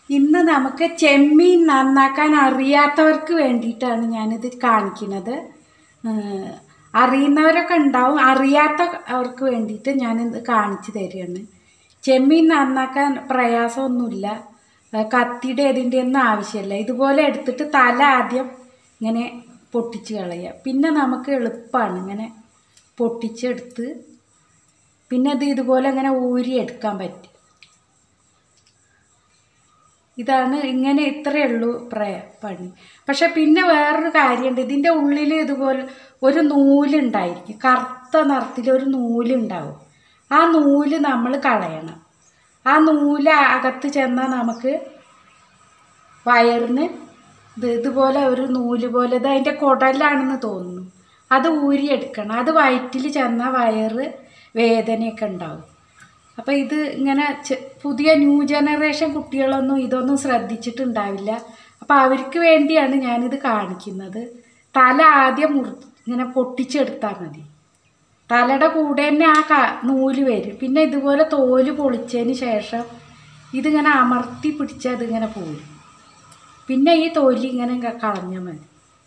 ഇന്ന് നമുക്ക് ചെമ്മീൻ നന്നാക്കാൻ അറിയാത്തവർക്ക് വേണ്ടിയിട്ടാണ് ഞാനിത് കാണിക്കുന്നത് ഏഹ് അറിയുന്നവരൊക്കെ ഉണ്ടാവും അറിയാത്ത അവർക്ക് വേണ്ടിയിട്ട് ഞാനിത് കാണിച്ചു തരികയാണ് ചെമ്മീൻ നന്നാക്കാൻ പ്രയാസമൊന്നുമില്ല ഏഹ് കത്തിയുടെ ഇതിൻ്റെ ഒന്നും ആവശ്യമില്ല ഇതുപോലെ എടുത്തിട്ട് തല ആദ്യം ഇങ്ങനെ പൊട്ടിച്ച് കളയുക പിന്നെ നമുക്ക് എളുപ്പമാണ് ഇങ്ങനെ പൊട്ടിച്ചെടുത്ത് പിന്നെ അത് ഇതുപോലെ ഇങ്ങനെ ഊരി എടുക്കാൻ പറ്റും ഇതാണ് ഇങ്ങനെ ഇത്രയേ ഉള്ളൂ പ്രയ പണി പക്ഷെ പിന്നെ വേറൊരു കാര്യമുണ്ട് ഇതിൻ്റെ ഉള്ളിൽ ഇതുപോലെ ഒരു നൂലുണ്ടായിരിക്കും കറുത്ത നിറത്തിൽ ഒരു നൂലുണ്ടാവും ആ നൂല് നമ്മൾ കളയണം ആ നൂല് അകത്ത് ചെന്നാൽ നമുക്ക് വയറിന് ഇത് ഇതുപോലെ ഒരു നൂല് പോലെ ഇത് അതിൻ്റെ കുടലാണെന്ന് തോന്നുന്നു അത് ഊരിയെടുക്കണം അത് വയറ്റിൽ ചെന്നാൽ വയറ് വേദനയൊക്കെ ഉണ്ടാവും അപ്പോൾ ഇത് ഇങ്ങനെ ചെ- പുതിയ ന്യൂ ജനറേഷൻ കുട്ടികളൊന്നും ഇതൊന്നും ശ്രദ്ധിച്ചിട്ടുണ്ടാവില്ല അപ്പോൾ അവർക്ക് വേണ്ടിയാണ് ഞാനിത് കാണിക്കുന്നത് തല ആദ്യം മുറി ഇങ്ങനെ പൊട്ടിച്ചെടുത്താൽ മതി തലയുടെ കൂടെ തന്നെ ആ ക നൂല് വരും പിന്നെ ഇതുപോലെ തോല് പൊളിച്ചതിന് ശേഷം ഇതിങ്ങനെ അമർത്തി പിടിച്ചാൽ അതിങ്ങനെ പോരും പിന്നെ ഈ തൊലി ഇങ്ങനെ കളഞ്ഞാൽ മതി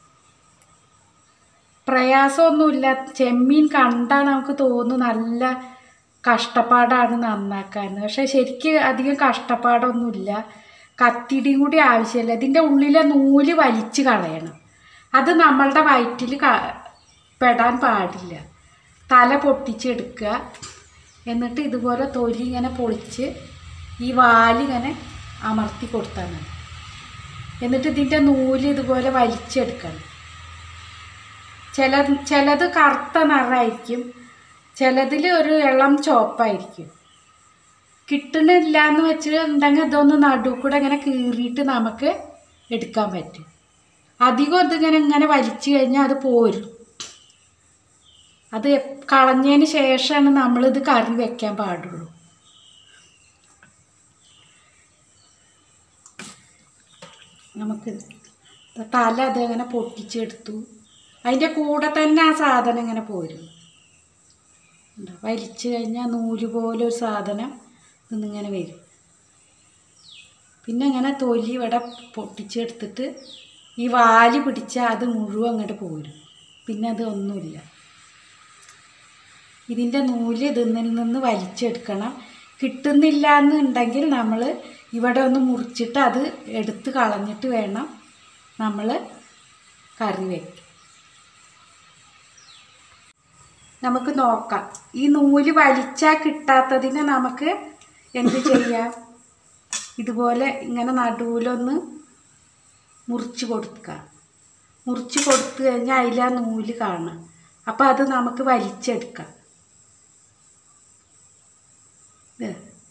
പ്രയാസമൊന്നുമില്ല ചെമ്മീൻ കണ്ടാൽ നമുക്ക് തോന്നും നല്ല കഷ്ടപ്പാടാണ് നന്നാക്കാൻ പക്ഷെ ശരിക്ക് അധികം കഷ്ടപ്പാടൊന്നുമില്ല കത്തിയുടെയും കൂടി ആവശ്യമില്ല ഇതിൻ്റെ ഉള്ളിലെ നൂല് വലിച്ച് കളയണം അത് നമ്മളുടെ വയറ്റിൽ ക പെടാൻ പാടില്ല തല പൊട്ടിച്ചെടുക്കുക എന്നിട്ട് ഇതുപോലെ തൊലി ഇങ്ങനെ പൊളിച്ച് ഈ വാലിങ്ങനെ അമർത്തി കൊടുത്താൽ മതി എന്നിട്ട് ഇതിൻ്റെ നൂല് ഇതുപോലെ വലിച്ചെടുക്കണം ചില ചിലത് കറുത്ത നിറമായിരിക്കും ചിലതിൽ ഒരു ഇളം ചോപ്പായിരിക്കും കിട്ടണില്ല എന്ന് വെച്ചിട്ടുണ്ടെങ്കിൽ ഇതൊന്ന് നടു കൂടെ ഇങ്ങനെ കീറിയിട്ട് നമുക്ക് എടുക്കാൻ പറ്റും അധികം ഇതിങ്ങനെ ഇങ്ങനെ വലിച്ചു കഴിഞ്ഞാൽ അത് പോരും അത് എപ്- കളഞ്ഞതിന് ശേഷമാണ് നമ്മളിത് കറി വെക്കാൻ പാടുള്ളൂ നമുക്ക് തല അതങ്ങനെ പൊട്ടിച്ചെടുത്തു അതിൻ്റെ കൂടെ തന്നെ ആ സാധനം ഇങ്ങനെ പോരും ഉണ്ടോ? വലിച്ചു കഴിഞ്ഞാൽ നൂല് പോലെ ഒരു സാധനം ഇന്നിങ്ങനെ വരും പിന്നെ ഇങ്ങനെ തൊലി ഇവിടെ പൊട്ടിച്ചെടുത്തിട്ട് ഈ വാല് പിടിച്ചാൽ അത് മുഴുവൻ അങ്ങോട്ട് പോരും പിന്നെ അത് ഒന്നുമില്ല ഇതിൻ്റെ നൂല് ഇതിൽ നിന്ന് വലിച്ചെടുക്കണം കിട്ടുന്നില്ല എന്നുണ്ടെങ്കിൽ നമ്മൾ ഇവിടെ ഒന്ന് മുറിച്ചിട്ട് അത് എടുത്ത് കളഞ്ഞിട്ട് വേണം നമ്മൾ കറി വയ്ക്കാൻ നമുക്ക് നോക്കാം ഈ നൂല് വലിച്ചാൽ കിട്ടാത്തതിന് നമുക്ക് എന്ത് ചെയ്യാം ഇതുപോലെ ഇങ്ങനെ നടുവിലൊന്ന് മുറിച്ച് കൊടുക്കുക മുറിച്ച് കൊടുത്തു കഴിഞ്ഞാൽ അതിൽ ആ നൂല് കാണാം അപ്പോൾ അത് നമുക്ക് വലിച്ചെടുക്കാം ഇത്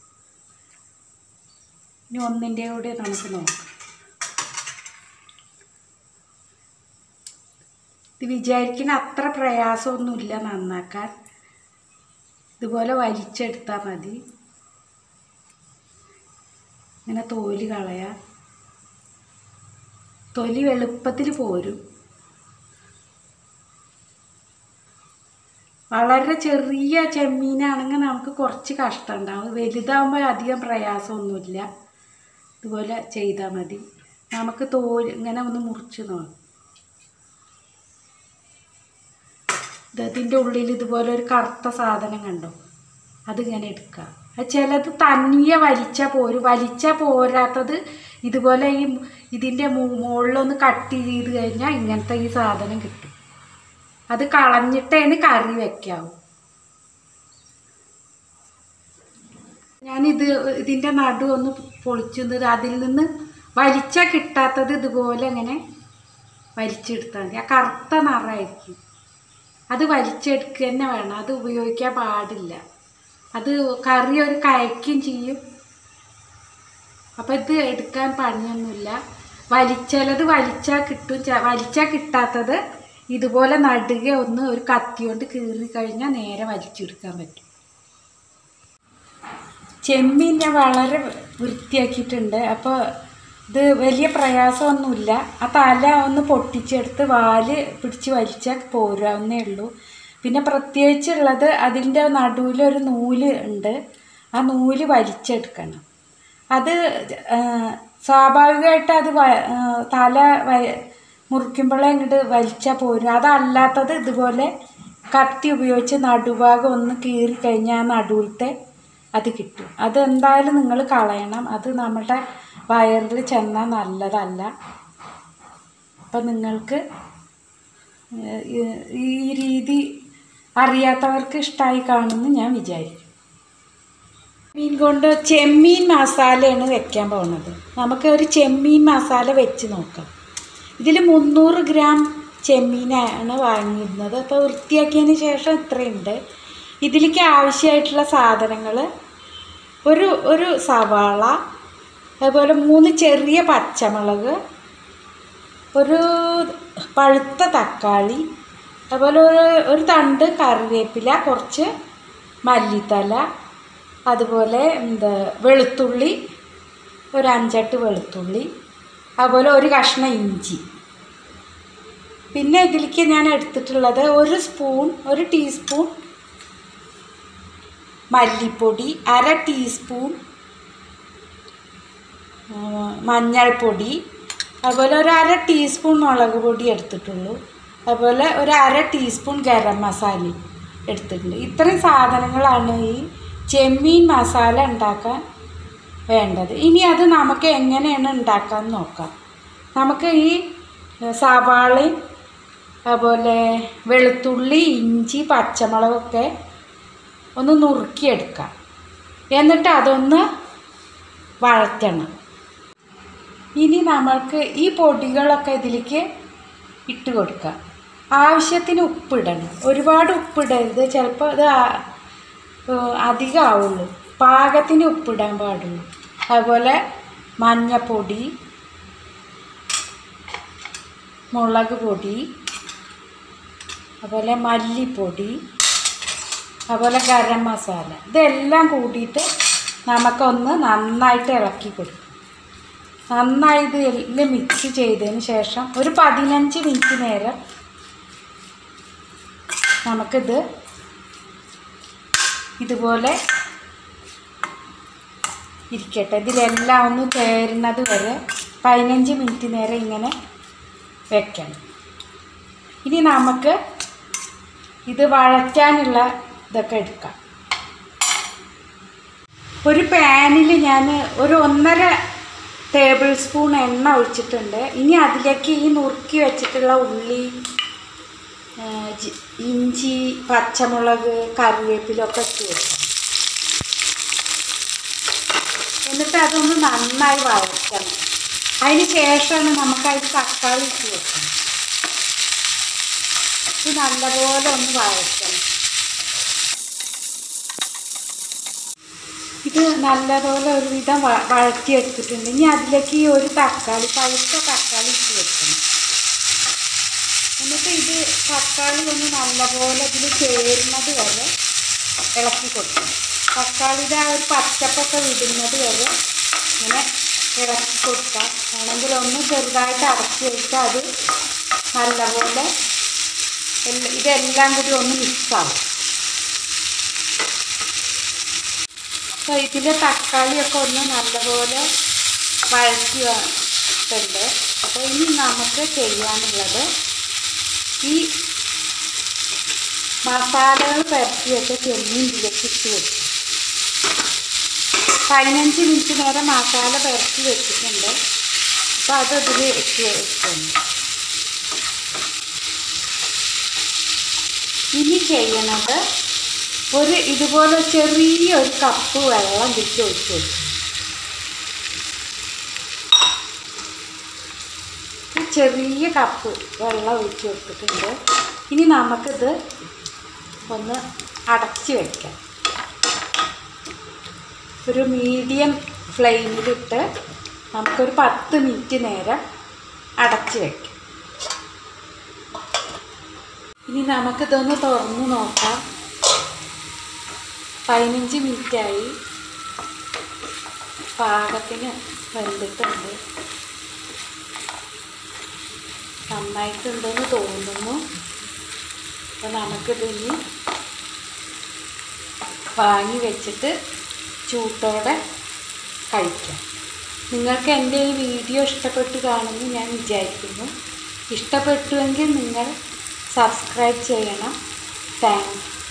ഇനി ഒന്നിൻ്റെ കൂടെ നമുക്ക് നോക്കാം ഇത് വിചാരിക്കുന്ന അത്ര പ്രയാസമൊന്നുമില്ല നന്നാക്കാൻ ഇതുപോലെ വലിച്ചെടുത്താൽ മതി ഇങ്ങനെ തോല് കളയാം തൊലി എളുപ്പത്തിൽ പോരും വളരെ ചെറിയ ചെമ്മീനാണെങ്കിൽ നമുക്ക് കുറച്ച് കഷ്ടം ഉണ്ടാവും വലുതാകുമ്പോൾ അധികം പ്രയാസമൊന്നുമില്ല ഇതുപോലെ ചെയ്താൽ മതി നമുക്ക് തോല് ഇങ്ങനെ ഒന്ന് മുറിച്ച് നോക്കാം ഇതിൻ്റെ ഉള്ളിൽ ഇതുപോലെ ഒരു കറുത്ത സാധനം കണ്ടോ അതിങ്ങനെ എടുക്കുക അത് ചിലത് തനിയെ വലിച്ചാൽ പോരും വലിച്ചാൽ പോരാത്തത് ഇതുപോലെ ഈ ഇതിൻ്റെ മുകളിലൊന്ന് കട്ട് ചെയ്ത് കഴിഞ്ഞാൽ ഇങ്ങനത്തെ ഈ സാധനം കിട്ടും അത് കളഞ്ഞിട്ടേന് കറി വെക്കാവൂ ഞാനിത് ഇതിൻ്റെ നടു ഒന്ന് പൊളിച്ചത് അതിൽ നിന്ന് വലിച്ചാൽ കിട്ടാത്തത് ഇതുപോലെ ഇങ്ങനെ വലിച്ചെടുത്താൽ മതി ആ കറുത്ത നിറമായിരിക്കും അത് വലിച്ചെടുക്കുക തന്നെ വേണം അത് ഉപയോഗിക്കാൻ പാടില്ല അത് കറി ഒരു കയക്കുകയും ചെയ്യും അപ്പം ഇത് എടുക്കാൻ പണിയൊന്നുമില്ല വലിച്ചലത് വലിച്ചാൽ കിട്ടും ച- വലിച്ചാൽ കിട്ടാത്തത് ഇതുപോലെ നടുക ഒന്ന് ഒരു കത്തി കൊണ്ട് കീറി കഴിഞ്ഞാൽ നേരെ വലിച്ചെടുക്കാൻ പറ്റും ചെമ്മീൻ ഞാൻ വളരെ വൃത്തിയാക്കിയിട്ടുണ്ട് അപ്പോൾ ഇത് വലിയ പ്രയാസമൊന്നുമില്ല ആ തല ഒന്ന് പൊട്ടിച്ചെടുത്ത് വാല് പിടിച്ച് വലിച്ചാൽ പോരാവുന്നേ ഉള്ളൂ പിന്നെ പ്രത്യേകിച്ചുള്ളത് അതിൻ്റെ നടുവിലൊരു നൂല് ഉണ്ട് ആ നൂല് വലിച്ചെടുക്കണം അത് ആ, സ്വാഭാവികമായിട്ട് അത് വ- ആ, തല വ മുറിക്കുമ്പോഴേ ഇങ്ങോട്ട് വലിച്ചാൽ പോരും അതല്ലാത്തത് ഇതുപോലെ കത്തി ഉപയോഗിച്ച് നടുഭാഗം ഒന്ന് കീറി കഴിഞ്ഞാൽ ആ നടുവിലത്തെ അത് കിട്ടും അതെന്തായാലും നിങ്ങൾ കളയണം അത് നമ്മുടെ വയറിൽ ചെന്നാൽ നല്ലതല്ല അപ്പം നിങ്ങൾക്ക് ഏഹ്, ഈ ഈ രീതി അറിയാത്തവർക്ക് ഇഷ്ടമായി കാണുമെന്ന് ഞാൻ വിചാരിക്കും മീൻ കൊണ്ട് ചെമ്മീൻ മസാലയാണ് വെക്കാൻ പോകുന്നത് നമുക്ക് ഒരു ചെമ്മീൻ മസാല വെച്ച് നോക്കാം ഇതിൽ മുന്നൂറ് ഗ്രാം ചെമ്മീനാണ് വാങ്ങിയിരുന്നത് അപ്പോൾ വൃത്തിയാക്കിയതിന് ശേഷം ഇത്രയുണ്ട് ഇതിലേക്ക് ആവശ്യമായിട്ടുള്ള സാധനങ്ങൾ ഒരു ഒരു സവാള അതുപോലെ മൂന്ന് ചെറിയ പച്ചമുളക് ഒരു പഴുത്ത തക്കാളി അതുപോലെ ഒരു ഒരു തണ്ട് കറിവേപ്പില കുറച്ച് മല്ലിത്തല അതുപോലെ എന്താ വെളുത്തുള്ളി ഒരു അഞ്ചെട്ട് വെളുത്തുള്ളി അതുപോലെ ഒരു കഷ്ണം ഇഞ്ചി പിന്നെ ഇതിലേക്ക് ഞാൻ എടുത്തിട്ടുള്ളത് ഒരു സ്പൂൺ ഒരു ടീസ്പൂൺ മല്ലിപ്പൊടി അര ടീസ്പൂൺ ആ, മഞ്ഞൾപ്പൊടി അതുപോലെ ഒരു അര ടീസ്പൂൺ മുളക് പൊടി എടുത്തിട്ടുള്ളൂ അതുപോലെ ഒരു അര ടീസ്പൂൺ ഗരം മസാലയും എടുത്തിട്ടുണ്ട് ഇത്രയും സാധനങ്ങളാണ് ഈ ചെമ്മീൻ മസാല ഉണ്ടാക്കാൻ വേണ്ടത് ഇനി അത് നമുക്ക് എങ്ങനെയാണ് ഉണ്ടാക്കാൻ നോക്കാം നമുക്ക് ഈ സവാളയും അതുപോലെ വെളുത്തുള്ളി ഇഞ്ചി പച്ചമുളകൊക്കെ ഒന്ന് നുറുക്കിയെടുക്കാം എന്നിട്ട് അതൊന്ന് വഴറ്റണം ഇനി നമ്മൾക്ക് ഈ പൊടികളൊക്കെ ഇതിലേക്ക് ഇട്ട് കൊടുക്കാം ആവശ്യത്തിന് ഉപ്പിടണം ഒരുപാട് ഉപ്പിടരുത് ചിലപ്പോൾ ഇത് ആ- ഏഹ് അധികമാവുള്ളൂ പാകത്തിന് ഉപ്പിടാൻ പാടുള്ളൂ അതുപോലെ മഞ്ഞപ്പൊടി മുളക് പൊടി അതുപോലെ മല്ലിപ്പൊടി അതുപോലെ ഗരം മസാല ഇതെല്ലാം കൂട്ടിയിട്ട് നമുക്കൊന്ന് നന്നായിട്ട് ഇളക്കി കൊടുക്കും നന്നായി ഇത് എല്ലാം മിക്സ് ചെയ്തതിന് ശേഷം ഒരു പതിനഞ്ച് മിനിറ്റ് നേരം നമുക്കിത് ഇതുപോലെ ഇരിക്കട്ടെ ഇതിലെല്ലാം ഒന്ന് ചേരുന്നത് വരെ പതിനഞ്ച് മിനിറ്റ് നേരം ഇങ്ങനെ വെക്കണം ഇനി നമുക്ക് ഇത് വഴറ്റാനുള്ള ഇതൊക്കെ എടുക്കാം ഒരു പാനിൽ ഞാൻ ഒരു ഒന്നര ടേബിൾ സ്പൂൺ എണ്ണ ഒഴിച്ചിട്ടുണ്ട് ഇനി അതിലേക്ക് ഈ നുറുക്കി വെച്ചിട്ടുള്ള ഉള്ളി ആ, ജി- ഇഞ്ചി പച്ചമുളക് കറിവേപ്പിലൊക്കെ ഇട്ട് വെക്കാം എന്നിട്ട് അതൊന്ന് നന്നായി വഴറ്റണം അതിന് ശേഷമാണ് നമുക്ക് അതിൽ തക്കാളി ഇട്ട് വെക്കണം ഇത് നല്ലപോലെ ഒന്ന് വഴറ്റണം ഇത് നല്ലപോലെ ഒരുവിധം വ- വഴറ്റിയെടുത്തിട്ടുണ്ട് ഇനി അതിലേക്ക് ഈ ഒരു തക്കാളി പഴുത്ത തക്കാളി ഇട്ട് വെക്കണം എന്നിട്ട് ഇത് തക്കാളി ഒന്ന് നല്ലപോലെ ഇതിൽ ചേരുന്നത് വരെ ഇളക്കി കൊടുക്കണം തക്കാളിയുടെ ആ ഒരു പച്ചപ്പൊക്കെ വിടുന്നത് വരെ ഇങ്ങനെ ഇളക്കി കൊടുക്കാം ആണെങ്കിൽ ഒന്ന് ചെറുതായിട്ട് അടച്ച് വെച്ചാൽ അത് നല്ലപോലെ എല്ല- ഇതെല്ലാം കൂടി ഒന്ന് മിക്സാവും അപ്പോൾ ഇതിലെ തക്കാളിയൊക്കെ ഒന്ന് നല്ലപോലെ വഴറ്റി വന്നിട്ടുണ്ട് അപ്പോൾ ഇനി നമുക്ക് ചെയ്യാനുള്ളത് ഈ മസാലകൾ പരത്തി വെച്ച ചെമ്മീൻ ഇതിലേക്ക് ഇട്ട് വെക്കും പതിനഞ്ച് മിനിറ്റ് നേരം മസാല പരത്തി വെച്ചിട്ടുണ്ട് അപ്പോൾ അത് ഇതിൽ ഇട്ട് വെക്കുന്നു ഇനി ചെയ്യണത് ഒരു ഇതുപോലെ ചെറിയൊരു കപ്പ് വെള്ളം തിരിച്ച് ഒഴിച്ച് കൊടുക്കും ഒരു ചെറിയ കപ്പ് വെള്ളം ഒഴിച്ച് കൊടുത്തിട്ടുണ്ട് ഇനി നമുക്കിത് ഒന്ന് അടച്ച് വയ്ക്കാം ഒരു മീഡിയം ഫ്ലെയിമിലിട്ട് നമുക്കൊരു പത്ത് മിനിറ്റ് നേരം അടച്ച് വയ്ക്കാം ഇനി നമുക്കിതൊന്ന് തുറന്ന് നോക്കാം പതിനഞ്ച് മിനിറ്റായി പാകത്തിന് വെന്തിട്ടുണ്ട് നന്നായിട്ടുണ്ടെന്ന് തോന്നുന്നു അപ്പോൾ നമുക്കിതിനി വാങ്ങി വെച്ചിട്ട് ചൂട്ടോടെ കഴിക്കാം നിങ്ങൾക്ക് എൻ്റെ ഈ വീഡിയോ ഇഷ്ടപ്പെട്ടു കാണുമെന്ന് ഞാൻ വിചാരിക്കുന്നു ഇഷ്ടപ്പെട്ടുവെങ്കിൽ നിങ്ങൾ സബ്സ്ക്രൈബ് ചെയ്യണം താങ്ക്സ്